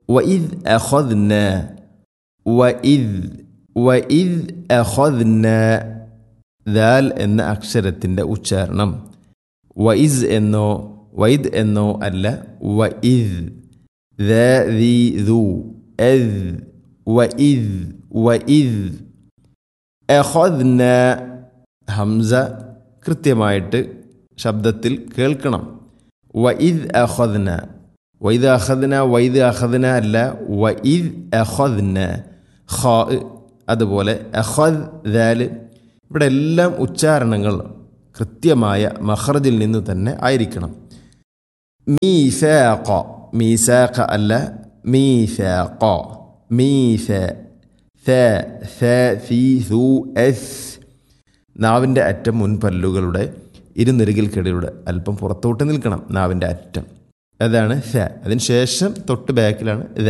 വഇദ് അഖദ്ന വഇദ് വഇദ് അഖദ്ന ദാൽ എന്ന അക്ഷരത്തിൻ്റെ ഉച്ചാരണം വഇസ് എന്നോ വൈദ് എന്നോ അല്ല വഇദ് ذي ذو أذ وإذ وإذ അഖദ്ന ഹംസ കൃത്യമായിട്ട് ശബ്ദത്തിൽ കേൾക്കണം വഇദ് അഖദ്ന വൈദ് അഖദ്ന വൈദ് അഖദ്ന അല്ല വഇദ് അഖദ്ന ഖാ അതുപോലെ അഖദ് ദാല് ഇവിടെ എല്ലാം ഉച്ചാരണങ്ങൾ കൃത്യമായ മഹ്റജിൽ നിന്ന് തന്നെ ആയിരിക്കണം മീസാഖ മീസാഖ അല്ല മീസാഖ മീസ ث ث ثي ثو എസ് നാവിൻ്റെ അറ്റം മുൻപല്ലുകളുടെ ഇരുനെറുകിൽക്കിടയിലൂടെ അല്പം പുറത്തോട്ട് നിൽക്കണം നാവിൻ്റെ അറ്റം അതാണ് ഥ അതിന് ശേഷം തൊട്ട് ബാക്കിലാണ് ത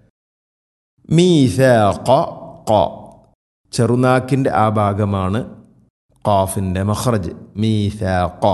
മീസ ക ചെറുനാക്കിൻ്റെ ആ ഭാഗമാണ് ഖാഫിൻ്റെ മഖ്റജ് മീസ ക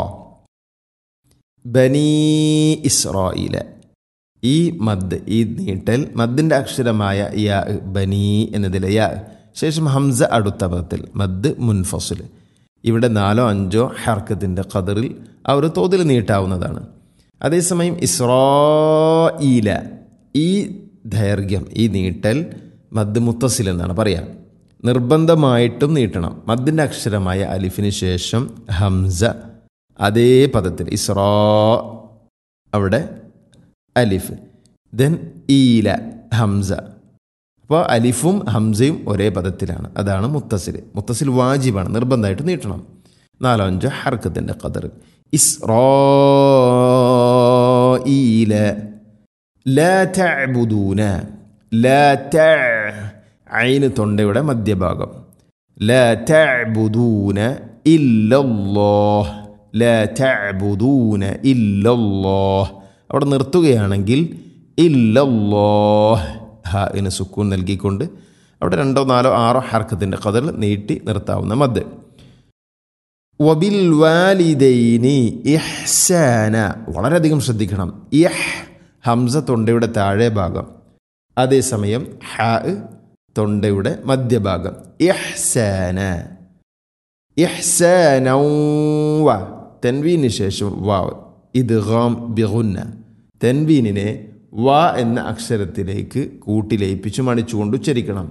ബനീ ഇസ്രായില ഈ മദ് ഈ നീട്ടൽ മദ്ദിൻ്റെ അക്ഷരമായ യാ ബനീ എന്നതിലെ യാ ശേഷം ഹംസ അടുത്ത പദത്തിൽ മദ് മുൻഫസുൽ ഇവിടെ നാലോ അഞ്ചോ ഹർക്കത്തിൻ്റെ ഖദറിൽ ആ ഒരു തോതിൽ നീട്ടാവുന്നതാണ് അതേസമയം ഇസ്രോയില ഈ ദൈർഘ്യം ഈ നീട്ടൽ മദ് മുത്തസിൽ എന്നാണ് പറയുക നിർബന്ധമായിട്ടും നീട്ടണം മദ്ദിൻ്റെ അക്ഷരമായ അലിഫിന് ശേഷം ഹംസ അതേ പദത്തിൽ ഇസ്രോ അവിടെ അലിഫ് ദെൻ ഈല ഹംസ അപ്പോൾ അലിഫും ഹംസയും ഒരേ പദത്തിലാണ് അതാണ് മുത്തസിൽ മുത്തസിൽ വാജിബാണ് നിർബന്ധമായിട്ട് നീട്ടണം നാലോ അഞ്ചോ ഹർക്കത്തിൻ്റെ കതർ ഇസ്രോ ഈല ലാ തഅബുദൂന ലാ ത ഐന് തൊണ്ടയുടെ മധ്യഭാഗം ലാ തഅബുദൂന ഇല്ലല്ലാഹ് ലാ തഅബുദൂന ഇല്ലല്ലാഹ് അവിടെ നിർത്തുകയാണെങ്കിൽ ഇല്ലല്ലാഹ് ഹാന് സുക്കൂൻ നൽകിക്കൊണ്ട് അവിടെ രണ്ടോ നാലോ ആറോ ഹർക്കത്തിൻ്റെ കതൽ നീട്ടി നിർത്താവുന്ന മദ് വബിൽ വാലിദൈനി ഇഹ്സാന വളരെയധികം ശ്രദ്ധിക്കണം ഇഹ് ഹംസ തൊണ്ടയുടെ താഴെ ഭാഗം അതേസമയം ഹ തൊണ്ടയുടെ മധ്യഭാഗം ഇഹ്സാന ഇഹ്സാനൗവ തെൻവീന് ശേഷം വാവ് ഇത് ഗാം ബിഗുന്ന തെൻവീനിനെ വ എന്ന അക്ഷരത്തിലേക്ക് കൂട്ടി ലയിപ്പിച്ച് മണിച്ചുകൊണ്ട് ഉച്ചരിക്കണം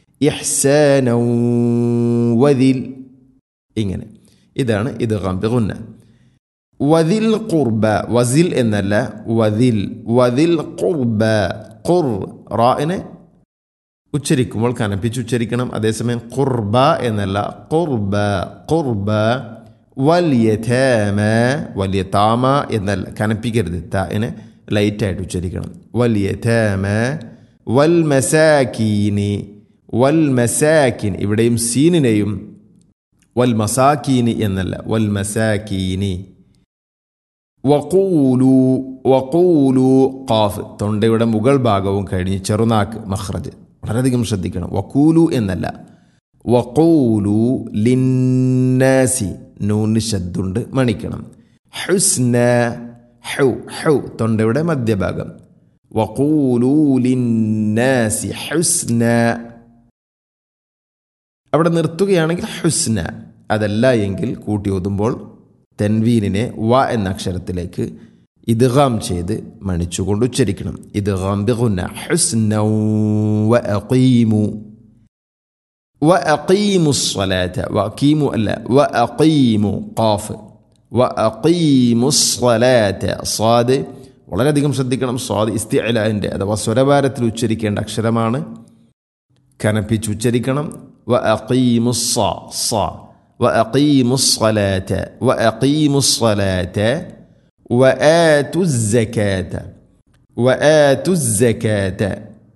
വതിൽ ഇങ്ങനെ ഇതാണ് ഇത് ഗാം ബിഗുന്ന വതിൽ ഖുർബ വസിൽ എന്നല്ല വതിൽ വതിൽ ഖുർബ ഖുർ റാഇനെ ഉച്ചരിക്കുമ്പോൾ കനപ്പിച്ച് ഉച്ചരിക്കണം അതേസമയം ഖുർബ എന്നല്ല ഖുർബ ഖുർബ വല്യഥേമ വലിയ താമ എന്നല്ല കനപ്പിക്കരുത് താനെ ലൈറ്റായിട്ട് ഉച്ചരിക്കണം വല്യഥേമ വൽ മസാക്കീനി വൽ മസാക്കിൻ ഇവിടെയും സീനിനെയും വൽ മസാക്കീനി എന്നല്ല വൽ മസാക്കീനി വക്കൂലു വക്കൂലു ഖാഫ് തൊണ്ടയുടെ മുകൾ ഭാഗവും കഴിഞ്ഞ് ചെറുനാക്ക് മഹ്റജ് വളരെയധികം ശ്രദ്ധിക്കണം വക്കൂലു എന്നല്ല വക്കൂലു ലിന്നാസി നൂന് ശബ്ദുണ്ട് മണിക്കണം ഹുസ്ന ഹൗ ഹൗ തൊണ്ടയുടെ മധ്യഭാഗം വക്കൂലു ലിന്നാസി ഹുസ്ന അവിടെ നിർത്തുകയാണെങ്കിൽ ഹുസ്ന അതല്ല എങ്കിൽ കൂട്ടി ഓതുമ്പോൾ തെൻവീനിനെ വ എന്ന അക്ഷരത്തിലേക്ക് ഇദ്ഗാം ചെയ്ത് മണിച്ചുകൊണ്ട് ഉച്ചരിക്കണം ഇദ്ഗാം ബിഗുന്ന ഹുസ്നൗ വ അഖീമു وأقيموا الصلاة وأقيموا ألا وأقيموا قاف وأقيموا الصلاة صاد വളരെയധികം ശ്രദ്ധിക്കണം സ്വാദ് ഇസ്തിഅലാൻ്റെ അഥവാ സ്വരഭാരത്തിൽ ഉച്ചരിക്കേണ്ട അക്ഷരമാണ് കനപ്പിച്ച് ഉച്ചരിക്കണം വ അഖീമുസ്സ സ വ അഖീമുസ്സലാത്ത വ അഖീമുസ്സലാത്ത വ ആതുസ്സകാത്ത വ ആതുസ്സകാത്ത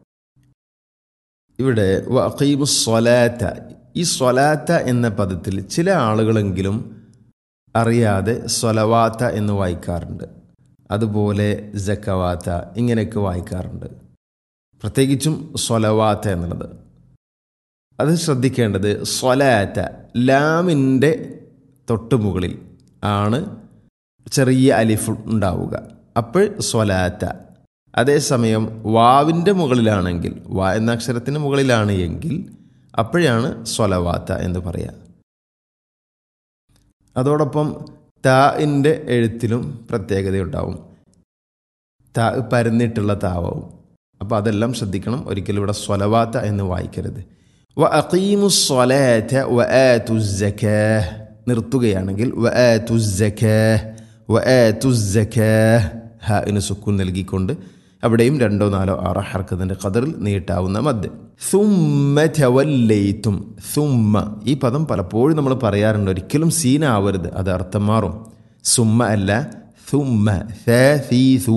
ഇവിടെ വ അഖീമുസ്സലാത്ത ഈ സ്വലാത്ത എന്ന പദത്തിൽ ചില ആളുകളെങ്കിലും അറിയാതെ സ്വലവാത്ത എന്ന് വായിക്കാറുണ്ട് അതുപോലെ ജക്കവാത്ത ഇങ്ങനെയൊക്കെ വായിക്കാറുണ്ട് പ്രത്യേകിച്ചും സ്വലവാത്ത എന്നുള്ളത് അത് ശ്രദ്ധിക്കേണ്ടത് സ്വലാത്ത ലാമിൻ്റെ തൊട്ടുമുകളിൽ ആണ് ചെറിയ അലിഫ് ഉണ്ടാവുക അപ്പോൾ സ്വലാത്ത അതേസമയം വാവിൻ്റെ മുകളിലാണെങ്കിൽ വാ എന്ന അക്ഷരത്തിന് മുകളിലാണ് എങ്കിൽ അപ്പോഴാണ് സ്വലവാത്ത എന്ന് പറയുക അതോടൊപ്പം താഇൻ്റെ എഴുത്തിലും പ്രത്യേകതയുണ്ടാവും താ പരന്നിട്ടുള്ള താവാവും അപ്പോൾ അതെല്ലാം ശ്രദ്ധിക്കണം ഒരിക്കലും ഇവിടെ സ്വലവാത്ത എന്ന് വായിക്കരുത് വ അഖീമു സ്വലാറ്റ വ ആതു സക്കാഹ് നിർത്തുകയാണെങ്കിൽ വ ആതു സക്കാഹ് വ ആതു സക്കാഹ് ഹ എന്ന് സുക്കൂൻ നൽകിക്കൊണ്ട് അവിടെയും രണ്ടോ നാലോ ആറോ ഹർക്കത്തിൻ്റെ ഖദറിൽ നീട്ടാവുന്ന മദ് സുമ്മ ചവല്ലയിത്തും സുമ്മ ഈ പദം പലപ്പോഴും നമ്മൾ പറയാറുണ്ട് ഒരിക്കലും സീനാവരുത് അത് അർത്ഥം മാറും സുമ്മ അല്ല സുമ്മ സ സീ സു